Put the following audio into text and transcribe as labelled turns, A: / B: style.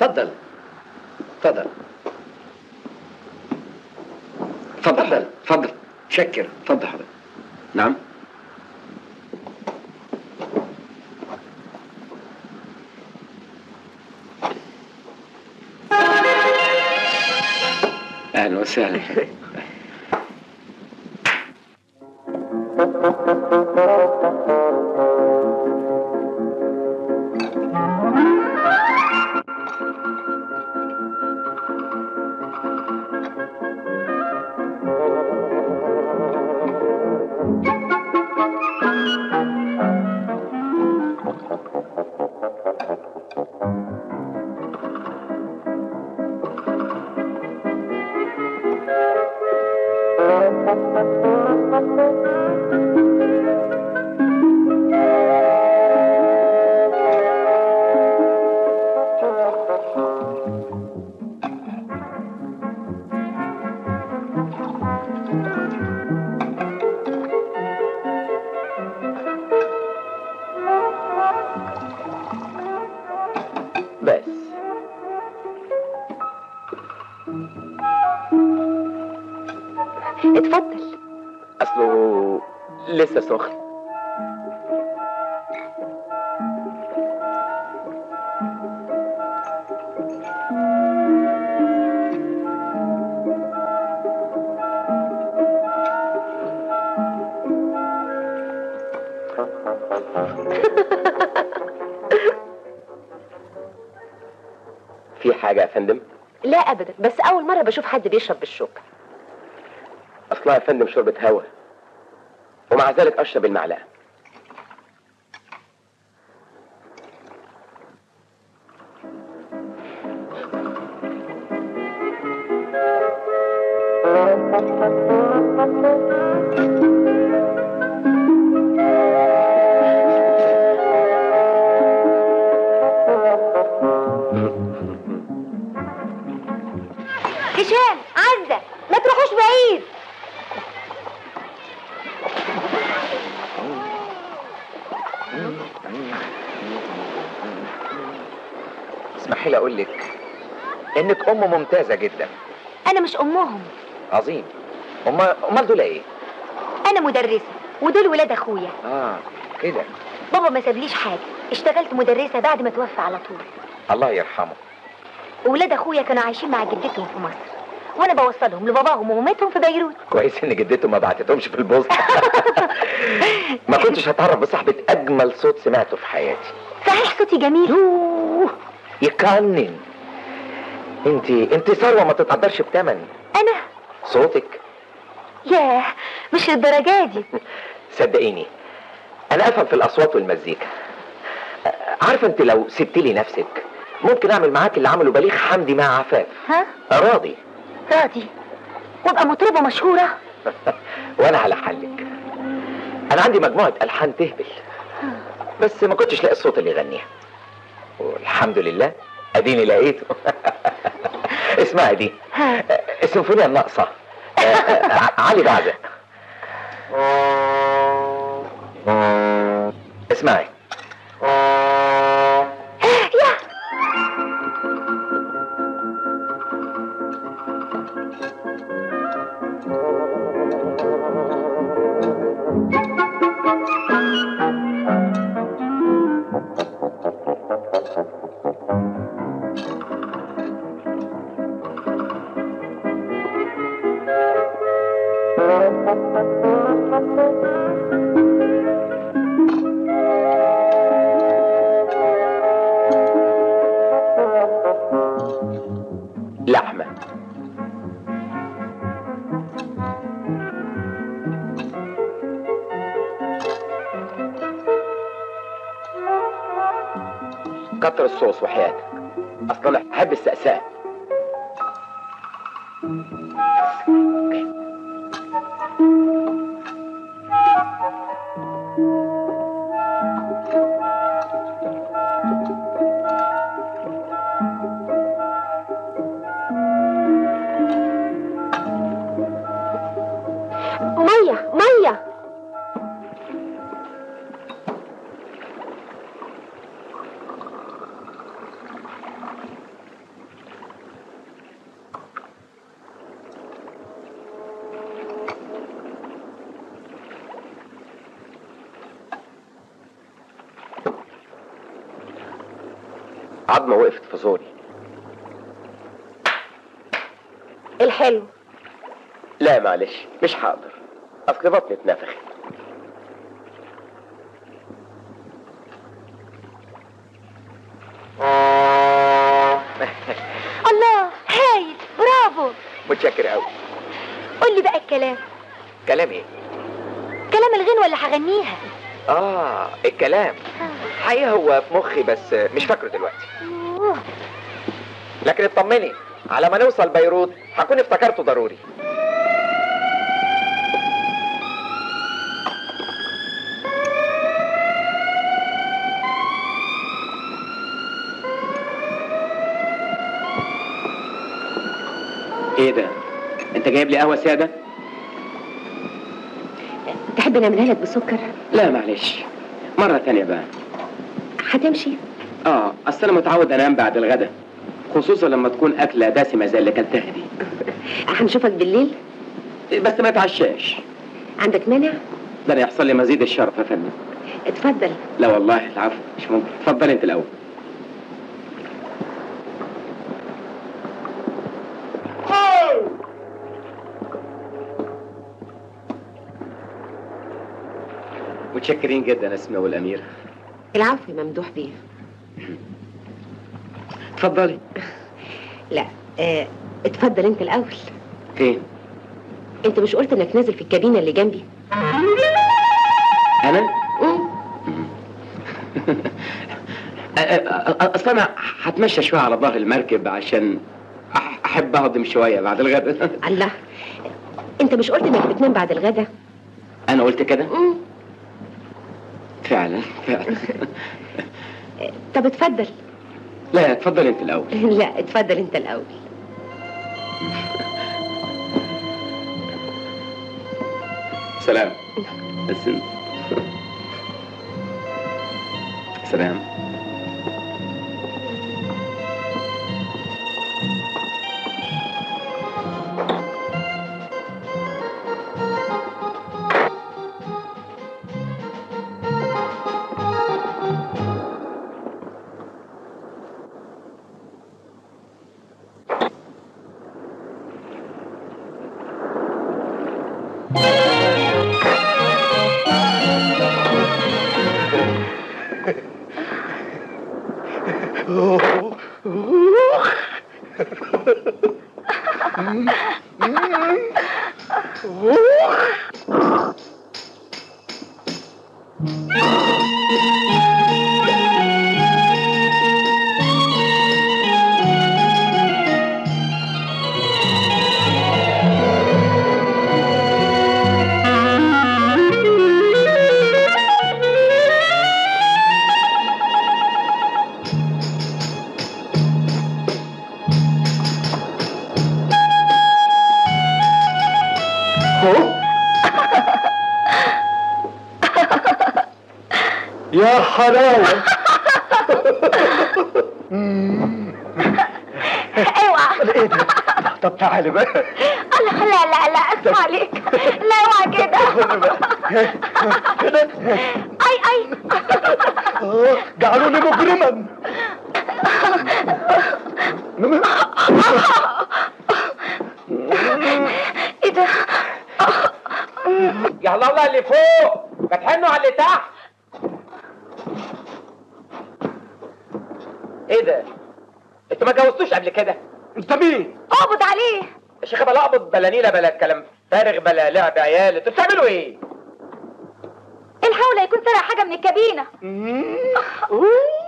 A: اتفضل اتفضل
B: اتفضل اتفضل
A: شكر
B: اتفضل حضرتك نعم اهلا وسهلا
C: بس
D: اتفضل
C: اصله لسه سخن في حاجة يا فندم؟
D: لا ابدا بس اول مره بشوف حد بيشرب بالشوكه
C: اصلها يا فندم شوربة هوا ومع ذلك اشرب المعلقة
D: هشام عزه ما تروحوش بعيد
A: اسمحي لي اقول لك انك ام ممتازه جدا
D: انا مش امهم
A: عظيم امال امال دول ايه
D: انا مدرسه ودول ولاد اخويا
A: اه كده
D: بابا ما سابليش حاجه اشتغلت مدرسه بعد ما توفى على طول
A: الله يرحمه
D: وولاد اخويا كانوا عايشين مع جدتهم في مصر وانا بوصلهم لباباهم ومامتهم في بيروت
A: كويس ان جدته ما بعتتهمش في البوسطه ما كنتش هتعرف بصاحبه اجمل صوت سمعته في حياتي
D: صحيح صوتي جميل
A: يوه يقنن انت انت ثروه ما تتقدرش بتمن
D: انا
A: صوتك
D: ياه مش الدرجه دي
A: صدقيني انا افهم في الاصوات والمزيكا عارفه انت لو سبت لي نفسك ممكن اعمل معاك اللي عمله بليغ حمدي مع عفاف
D: ها
A: راضي
D: راضي وابقى مطربه مشهوره
A: وانا على حلك انا عندي مجموعه الحان تهبل بس ما كنتش لاقي الصوت اللي يغنيها والحمد لله اديني لقيته اسمعي دي
D: ها
A: السيمفونيه الناقصه علي بعزق اسمعي
D: يا
A: لحمه كتر الصوص وحياتك اصلا احب السقساء
D: ميه ميه
C: عظمه وقفت في زوري
D: الحلو
C: لا معلش مش هقدر اصل بطني اتنفخت
D: الله هايل برافو
A: متشكر قوي
D: قول لي بقى الكلام
A: كلام ايه
D: كلام الغنوة اللي هغنيها
A: اه الكلام حقيقة هو في مخي بس مش فاكره دلوقتي
D: أوه.
A: لكن اطمني على ما نوصل بيروت هكون افتكرته ضروري
B: ايه ده انت جايب لي قهوه ساده
E: تحب نعملها لك بسكر
B: لا معلش مره تانية بقى
E: هتمشي
B: اه اصل انا متعود انام بعد الغدا خصوصا لما تكون اكله دسمه زي اللي اكلتها دي
E: هنشوفك بالليل
B: بس ما اتعشاش
E: عندك مانع
B: ده انا يحصل لي مزيد الشرف يا فندم
E: اتفضل
B: لا والله العفو مش ممكن اتفضل انت الاول متشكرين جدا اسماء والامير
E: العفو يا ممدوح بيه
B: اتفضلي
E: لا اه اتفضل انت الاول
B: فين
E: انت مش قلت انك نازل في الكابينه اللي جنبي
B: انا
E: مم.
B: أ- أ- أ- اصل انا هتمشى شويه على ظهر المركب عشان أح- احب اهضم شويه بعد الغداء
E: الله انت مش قلت انك بتنام بعد الغدا
B: انا قلت كده
E: مم.
B: فعلا فعلا
E: طب اتفضل
B: لا اتفضل انت الاول
E: لا اتفضل انت الاول
B: سلام بس سلام
C: يا حلاوه
D: اوعى
C: ايه ده طب تعالي بقى
D: لا لا لا لا اسمع عليك لا اوعى كده
C: كده
D: اي اي
C: آه، جعلوني مجرما
D: ايه ده
A: يا الله الله اللي فوق بتحنوا على اللي تحت ايه ده انتوا ما جوزتوش قبل كده
C: انت مين
D: اقبض عليه
A: يا شيخ بلا اقبض بلا نيله بلا كلام فارغ بلا لعب عيال انتوا بتعملوا ايه
D: الحول يكون سرق حاجه من الكابينه
C: أوه.